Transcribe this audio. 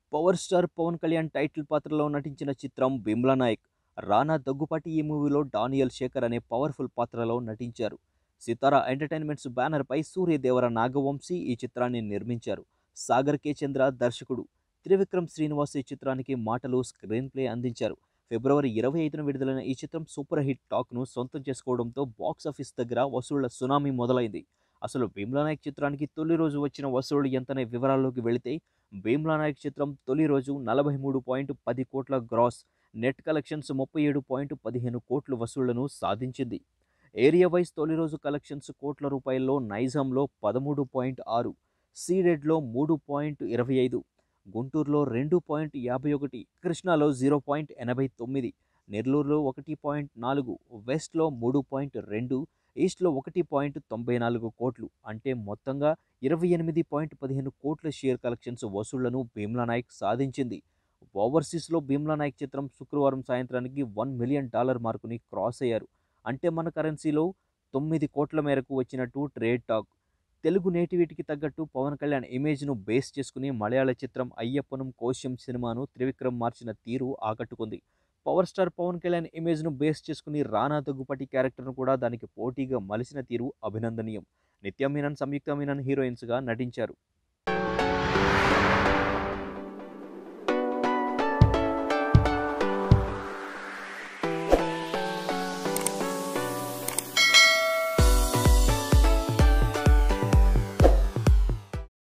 power star Pawan Kalyan title పాత్రలో నటించిన చిత్రం బిమ్లా నాయక్ రానా దగ్గుపాటి ఈ మూవీలో డానియల్ శేఖర్ అనే పవర్ఫుల్ పాత్రలో నటించారు సితారా ఎంటర్టైన్మెంట్స్ బ్యానర్పై సూర్యదేవర నాగవంశీ ఈ చిత్రాన్ని నిర్మించారు సాగర్ కే చంద్ర దర్శకుడు త్రివిక్రమ్ శ్రీనివాస్ ఈ చిత్రానికి మాటలు స్క్రీన్ ప్లే అందించారు ఫిబ్రవరి ఇరవై ఐదున విడుదలైన ఈ చిత్రం సూపర్ హిట్ టాక్ను సొంతం చేసుకోవడంతో బాక్స్ ఆఫీస్ దగ్గర వసూళ్ల సునామీ మొదలైంది అసలు భీమ్లా నాయక్ చిత్రానికి తొలి రోజు వచ్చిన వసూళ్లు ఎంతనే వివరాల్లోకి వెళితే భీమ్లా నాయక్ చిత్రం తొలి రోజు నలభై మూడు పాయింట్ పది కోట్ల గ్రాస్ నెట్ కలెక్షన్స్ ముప్పై ఏడు పాయింట్ పదిహేను కోట్ల వసూళ్లను సాధించింది ఏరియా వైజ్ తొలి రోజు కలెక్షన్స్ కోట్ల రూపాయల్లో నైజాంలో పదమూడు పాయింట్ ఆరు సీడెడ్లో మూడు పాయింట్ ఇరవై ఐదు గుంటూరులో రెండు పాయింట్ యాభై ఒకటి కృష్ణాలో జీరో పాయింట్ ఎనభై తొమ్మిది నెల్లూరులో ఒకటి పాయింట్ నాలుగు వెస్ట్లో మూడు పాయింట్ రెండు ఈస్ట్లో ఒకటి పాయింట్ తొంభై నాలుగు కోట్లు అంటే మొత్తంగా ఇరవై ఎనిమిది పాయింట్ పదిహేను కోట్ల షేర్ కలెక్షన్స్ వసూళ్లను భీమ్లా నాయక్ సాధించింది ఓవర్సీస్లో భీమ్లా నాయక్ చిత్రం శుక్రవారం సాయంత్రానికి వన్ మిలియన్ డాలర్ మార్కుని క్రాస్ అయ్యారు అంటే మన కరెన్సీలో తొమ్మిది కోట్ల మేరకు వచ్చినట్టు ట్రేడ్ టాక్ తెలుగు నేటివిటీకి తగ్గట్టు పవన్ కళ్యాణ్ ఇమేజ్ను బేస్ చేసుకుని మలయాళ చిత్రం అయ్యప్పనం కోశ్యం సినిమాను త్రివిక్రమ్ మార్చిన తీరు ఆకట్టుకుంది పవర్ స్టార్ పవన్ కళ్యాణ్ ఇమేజ్ను బేస్ చేసుకుని రానా దగ్గుపాటి క్యారెక్టర్ను కూడా దానికి పోటీగా మలిసిన తీరు అభినందనీయం నిత్య మీనన్ సంయుక్త మీనన్ హీరోయిన్స్గా నటించారు